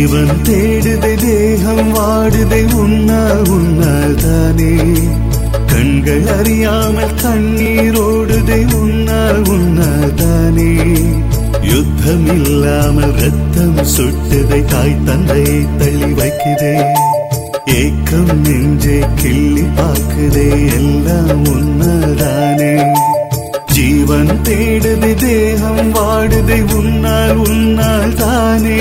ஜீவன் தேடுதை தேகம் வாடுதை உன்னால் உன்னால் தானே கண்கள் அறியாமல் கண்ணீரோடுதை உன்னால் உன்னால் தானே யுத்தம் இல்லாமல் ரத்தம் சுட்டுதை தாய் தந்தையை தள்ளி வைக்குதே ஏக்கம் நெஞ்சே கிள்ளி பார்க்குதே எல்லாம் உன்னதானே ஜீவன் தேடுது தேகம் வாடுதை உன்னால் உன்னால் தானே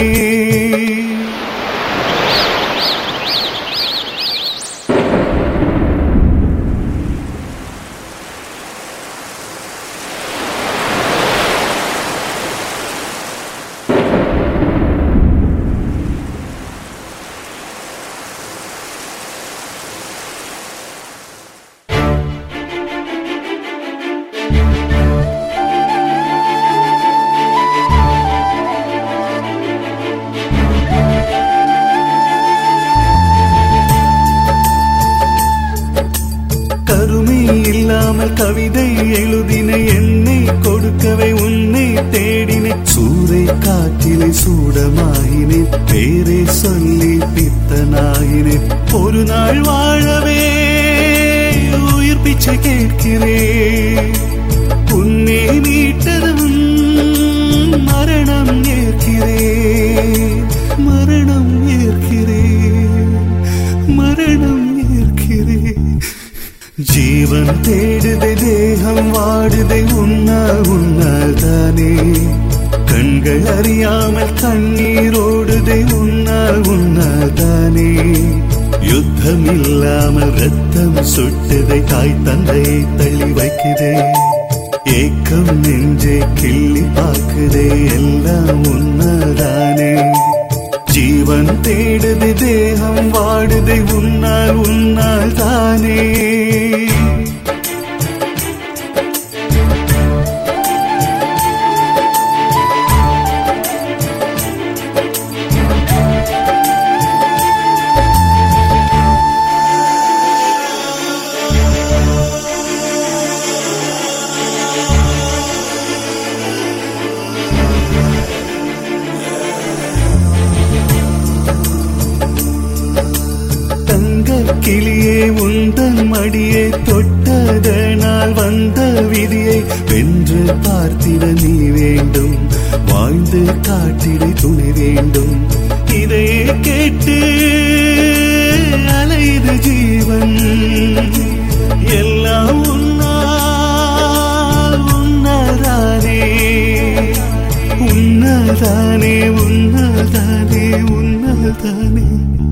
கருமை இல்லாமல் கவிதை எழுதின என்னை கொடுக்கவே உன்னை தேடினை சூறை காற்றிலை சூடமாயினே பேரை சொல்லி பித்தனாயினே ஒரு நாள் வாழவே உயிர் பிச்சை கேட்கிறேன் உன்னை மீட்டதும் மரணம் ஏற்கிறேன் மரணம் ஏற்கிறேன் மரணம் ஏற்கிறேன் ஜீவன் தேடுதை தேகம் வாடுதை உன்னால் உன்னால் தானே கண்கள் அறியாமல் கண்ணீரோடுதை உன்னால் உன்னால் தானே யுத்தம் இல்லாமல் ரத்தம் சுட்டுதை தாய் தந்தையை தள்ளி வைக்குதே ஏக்கம் நெஞ்சே கிள்ளி பார்க்குதே எல்லாம் உன்னதானே ஜீவன் தேடுது தேகம் வாடுதை உன்னால் உன்னால் தானே தங்க கிளியே உந்தன் மடியை தொட்டதனால் வந்த விதியை வென்று பார்த்திட நீ வேண்டும் வாழ்ந்து காட்டிட துணை வேண்டும் இதையே கேட்டு அலைது ஜீவன் எல்லாம் உன்னால் உன்னதானே உன்னதானே உன்னதானே உன்னதானே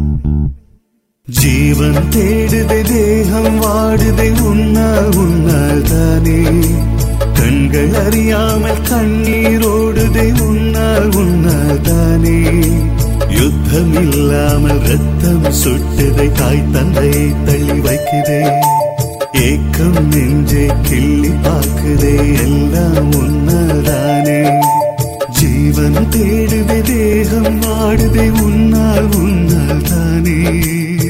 ஜீவன் தேடுதை தேகம் வாடுதை உன்னால் உன்னால் தானே கண்கள் அறியாமல் கண்ணீரோடுதை உன்னால் உன்னால் தானே யுத்தம் இல்லாமல் ரத்தம் சுட்டுதை தாய் தந்தையை தள்ளி வைக்குதே ஏக்கம் நெஞ்சே கிள்ளி பார்க்குதே எல்லாம் உன்னதானே ஜீவன் தேடுதை தேகம் வாடுதை உன்னால் உன்னால் தானே